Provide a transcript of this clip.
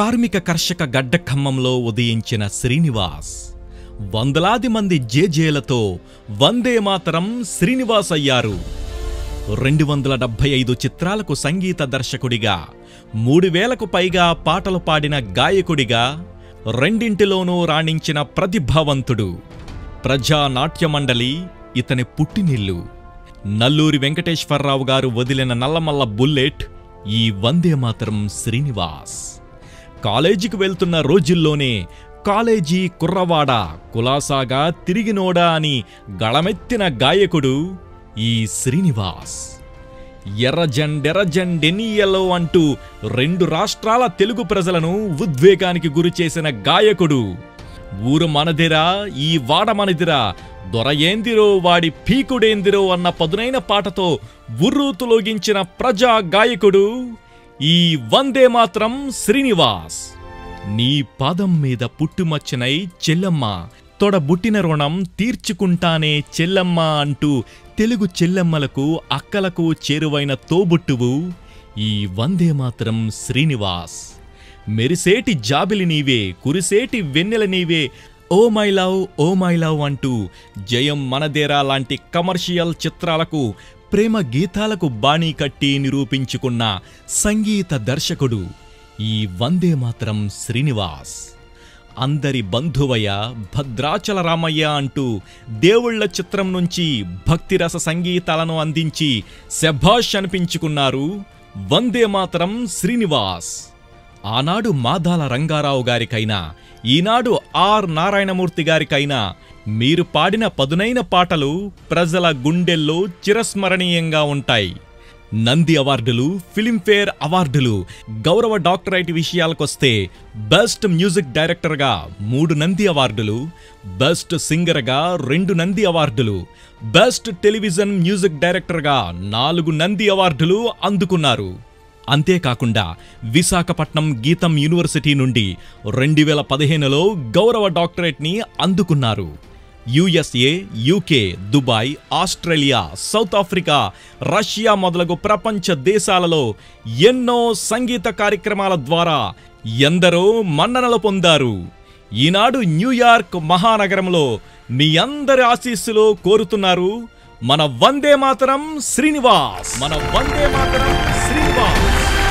కార్మిక కర్షక గడ్డ ఖమ్మంలో ఉదయించిన శ్రీనివాస్ వందలాది మంది జేజేలతో వందే మాతరం శ్రీనివాస్ అయ్యారు రెండు వందల డెబ్బై ఐదు చిత్రాలకు సంగీత దర్శకుడిగా మూడు వేలకు పైగా పాటలు పాడిన గాయకుడిగా రెండింటిలోనూ రాణించిన ప్రతిభావంతుడు ప్రజా నాట్య మండలి ఇతని పుట్టినిల్లు నల్లూరి వెంకటేశ్వరరావు గారు వదిలిన నల్లమల్ల బుల్లెట్ ఈ వందే మాతరం శ్రీనివాస్ కాలేజీకి వెళ్తున్న రోజుల్లోనే కాలేజీ కుర్రవాడ కులాసాగా తిరిగినోడా అని గళమెత్తిన గాయకుడు ఈ శ్రీనివాస్ ఎర్రజెండెర్రజెండెనియలో అంటూ రెండు రాష్ట్రాల తెలుగు ప్రజలను ఉద్వేగానికి గురిచేసిన గాయకుడు ఊరు మనదిరా ఈ వాడ మనదిరా దొరయేందిరో వాడి పీకుడేందిరో అన్న పదునైన పాటతో ఉర్రూతులోగించిన ప్రజా గాయకుడు ఈ వందే మాత్రం శ్రీనివాస్ నీ పాదం మీద పుట్టుమచ్చనై చెల్లమ్మ తొడబుట్టిన రుణం తీర్చుకుంటానే చెల్లమ్మ అంటూ తెలుగు చెల్లెమ్మలకు అక్కలకు చేరువైన తోబుట్టువు ఈ వందే మాత్రం శ్రీనివాస్ మెరిసేటి జాబిలి నీవే కురిసేటి వెన్నెల నీవే oh my love oh my love అంటూ జయం మనదేరా లాంటి కమర్షియల్ చిత్రాలకు ప్రేమ గీతాలకు బాణీ కట్టి నిరూపించుకున్న సంగీత దర్శకుడు ఈ వందే మాత్రం శ్రీనివాస్ అందరి బంధువయ్య భద్రాచల రామయ్య అంటూ దేవుళ్ళ చిత్రం నుంచి భక్తిరస సంగీతాలను అందించి శభాష్ అనిపించుకున్నారు వందే మాతరం శ్రీనివాస్ ఆనాడు మాదాల రంగారావు గారికైనా ఈనాడు ఆర్ నారాయణమూర్తి గారికైనా మీరు పాడిన పదునైన పాటలు ప్రజల గుండెల్లో చిరస్మరణీయంగా ఉంటాయి నంది అవార్డులు ఫిలింఫేర్ అవార్డులు గౌరవ డాక్టరేట్ విషయాలకొస్తే బెస్ట్ మ్యూజిక్ డైరెక్టర్గా మూడు నంది అవార్డులు బెస్ట్ సింగర్గా రెండు నంది అవార్డులు బెస్ట్ టెలివిజన్ మ్యూజిక్ డైరెక్టర్గా నాలుగు నంది అవార్డులు అందుకున్నారు అంతేకాకుండా విశాఖపట్నం గీతం యూనివర్సిటీ నుండి రెండు వేల పదిహేనులో గౌరవ డాక్టరేట్ని అందుకున్నారు USA UK Dubai Australia South Africa Russia మొదలగు ప్రపంచ దేశాలలో ఎన్నో సంగీత కార్యక్రమాల ద్వారా ఎందరో మన్ననలు పొందారు ఈనాడు న్యూయార్క్ మహానగరంలో మీ అందరి ఆశీస్సులు కోరుతున్నారు మన వందే మాతరం శ్రీనివాస్ మన వందే మాతరం శ్రీనివాస్